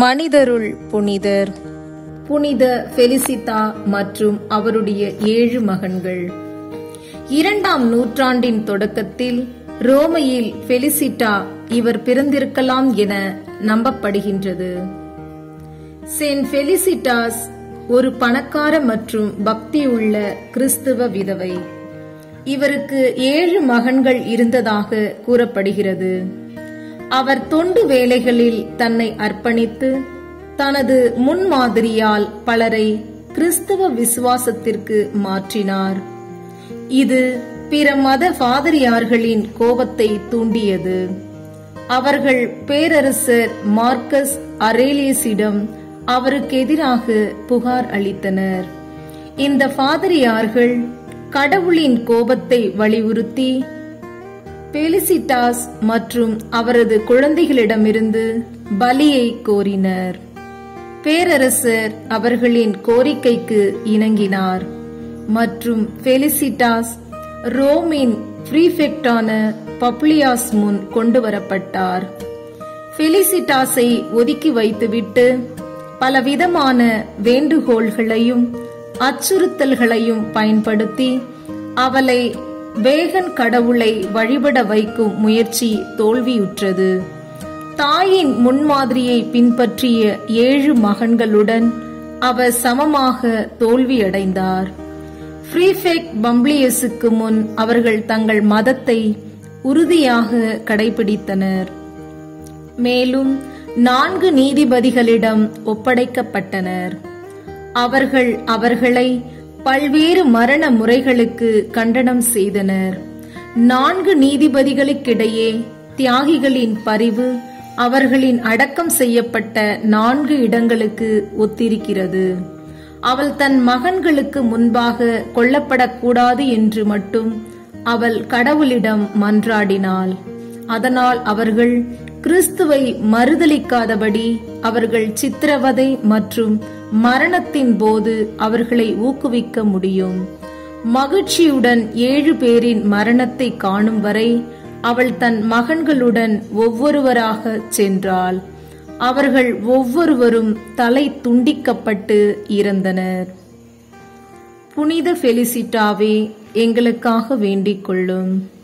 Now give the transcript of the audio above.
மனிதருள் புனிதர் புனித பெலிசிதா மற்றும் அவருடைய ஏழு மகன்கள் இரண்டாம் நூற்றாண்டின் தொடக்கத்தில் ரோமையில் பெலிசிட்டா இவர் பிறந்திருக்கலாம் என நம்பப்படுகின்றது செயின்ட் பெலிசிட்டாஸ் ஒரு பணக்கார மற்றும் பக்தியுள்ள கிறிஸ்துவ விதவை இவருக்கு ஏழு மகன்கள் இருந்ததாக கூறப்படுகிறது அவர் தொண்டு வேலைகளில் தன்னை அர்ப்பணித்து தனது முன்மாதிரியால் பலரை கிறிஸ்தவ விசுவாசத்திற்கு மாற்றினார் இது பிற மத பாதிரியார்களின் கோபத்தை தூண்டியது அவர்கள் பேரரசர் மார்க்கஸ் அரேலியஸிடம் அவருக்கு எதிராக புகார் அளித்தனர் இந்த பாதிரியார்கள் கடவுளின் கோபத்தை வலியுறுத்தி பெலிசிட்டாஸ் மற்றும் அவரது குழந்தைகளிடமிருந்து பலியை கோரினர் பேரரசர் அவர்களின் கோரிக்கைக்கு இணங்கினார் மற்றும் பெலிசிட்டாஸ் ரோமின் பிரீஃபெக்டான பப்ளியாஸ் முன் கொண்டு வரப்பட்டார் பெலிசிட்டாஸை ஒதுக்கி வைத்துவிட்டு பலவிதமான வேண்டுகோள்களையும் அச்சுறுத்தல்களையும் பயன்படுத்தி அவளை வேகன் கடவுளை வழிபட வைக்கும் முயற்சி தோல்வியுற்றது தாயின் முன்மாதிரியை பின்பற்றிய ஏழு மகன்களுடன் அவர் சமமாக தோல்வியடைந்தார் ஃப்ரீஃபெக் பம்ப்ளியஸுக்கு முன் அவர்கள் தங்கள் மதத்தை உறுதியாக கடைபிடித்தனர் மேலும் நான்கு நீதிபதிகளிடம் ஒப்படைக்கப்பட்டனர் அவர்கள் அவர்களை பல்வேறு மரண முறைகளுக்கு கண்டனம் செய்தனர் நான்கு நீதிபதிகளுக்கிடையே தியாகிகளின் பரிவு அவர்களின் அடக்கம் செய்யப்பட்ட நான்கு இடங்களுக்கு ஒத்திருக்கிறது அவள் தன் மகன்களுக்கு முன்பாக கொல்லப்படக்கூடாது என்று மட்டும் அவள் கடவுளிடம் மன்றாடினாள் அதனால் அவர்கள் கிறிஸ்துவை மறுதளிக்காதபடி அவர்கள் சித்திரவதை மற்றும் மரணத்தின் போது அவர்களை ஊக்குவிக்க முடியும் மகிழ்ச்சியுடன் ஏழு பேரின் மரணத்தை காணும் வரை அவள் தன் மகன்களுடன் ஒவ்வொருவராக சென்றாள் அவர்கள் ஒவ்வொருவரும் தலை துண்டிக்கப்பட்டு இறந்தனர் புனித பெலிசிட்டாவே எங்களுக்காக வேண்டிக் கொள்ளும்